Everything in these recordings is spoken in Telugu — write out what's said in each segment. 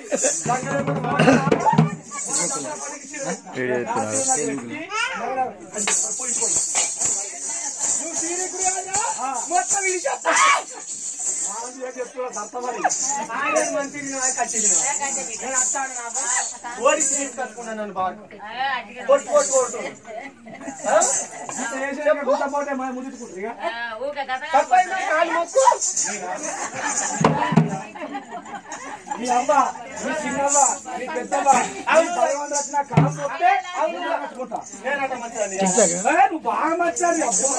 వీడియో ఎత్తున్నాడు మొత్తం విడిచేస్తా ఆయన మంచిది నా కట్టిది నేను వస్తాను నాకు ఓడికి తీసుకొచ్చుకున్నాను నన్ను బాగా కొట్టు కొట్టు కొట్టు ఆ? తప్పైందా కాలు మొక్కు మీ అవ్వ మీ చిన్నవ్వ మీ పెద్దవ్వ అవును. భగవాన్ రచన కాలం వస్తే అవును. కట్టుకుంటా నేనంట మంచిదని ఏ, నువ్వు బాగా మంచిది అబ్బో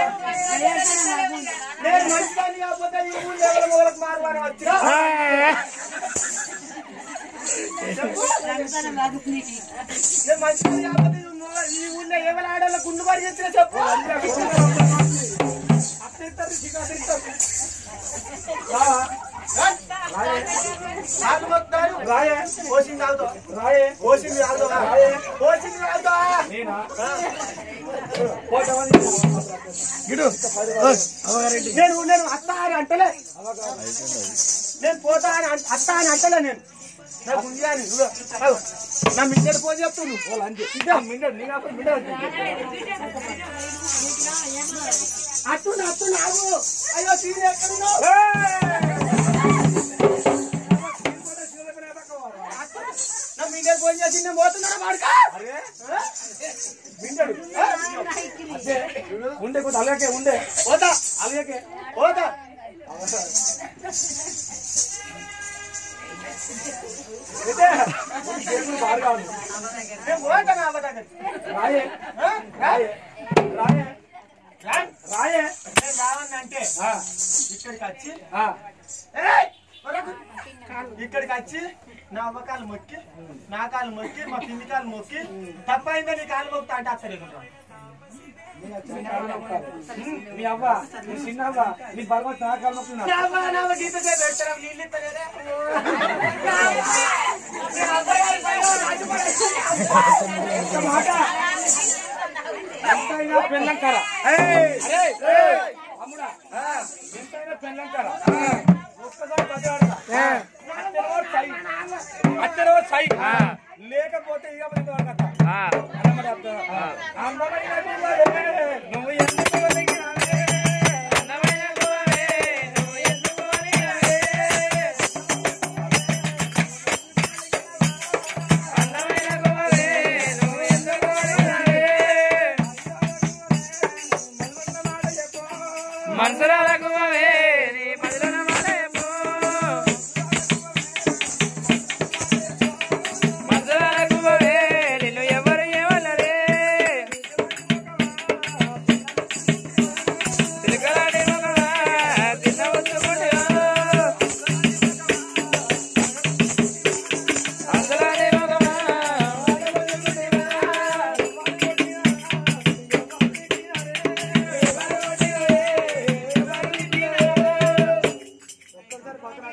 నేను మంచిదని కాకపోతే ఈ ఊళ్ళో ఎవరి మొగలకు మారవారు వచ్చినా నేను మంచిదని కాకపోతే ఈ ఊళ్ళో- ఈ ఊళ్ళో ఎవరి ఆడవాళ్ళ గుండు పడి చేసిన చెప్పు అత్తిస్తారు చికాతిస్తారు కాళ్ళు మొక్కుతారు రాయే పోసింది తాగుతావు రాయే పోసింది తాగుతావా రాయే పోసింది తాగుతావా నేనా పోతామని గిడు నేను నేను అత్త అని అంటలే నేను పోతా అని అన్- అత్త అని అంటలే నేను నాకు ఉంది అని నువ్వు అగో, నా మిండెడు పోయి చెప్తు నువ్వు వాళ్ళు అంతే ఇదే మిండడు నీ కాకపోతే మిండడు అట్టు అట్టు నాగు అయ్యో తీరు ఎక్కడున్నావు నా మిండెడు పోయి చేసి నేను పోతున్నాను వాడుకా అరే మిండడు అదే ఉండే కొద్ది అలాగే ఉండే పోతా అలాగే పోతా అయితే చేతులు బాగా ఉంది నేను పోతా నా అవ్వ దగ్గరికి. రాయే ఆ? రాయే రాయే రా. రాయే నేను రావన్నంటే ఆ, ఇక్కడికి వచ్చి ఆ. ఏయ్! వరకు. ఇక్కడికి వచ్చి నా అవ్వ కాలు మొక్కి నా కాలు మొక్కి మా పిన్ని కాలు మొక్కి తప్పైందా నీ కాలు మొక్కుతా అంటే అత్తలేకుంటాను మీ అవ్వ మీ చిన్నవ్వ మీ భగవత్ నా కాలు నొప్పులు నా అవ్వ నా అవ్వ గీత చేసి పెట్టడం నీళ్ళు ఇస్తలేదే. నా అవ్వ! నా అవ్వ గారి పైన రాజు పడేసి. మాట ఎంతైనా పెళ్ళంకర అమ్ముడా ఎంతైనా పెళ్ళంకర ఒక్కసారి బతిలాడతా అత్తరో సై లేకపోతే ఇక అన్నమాట అందమైన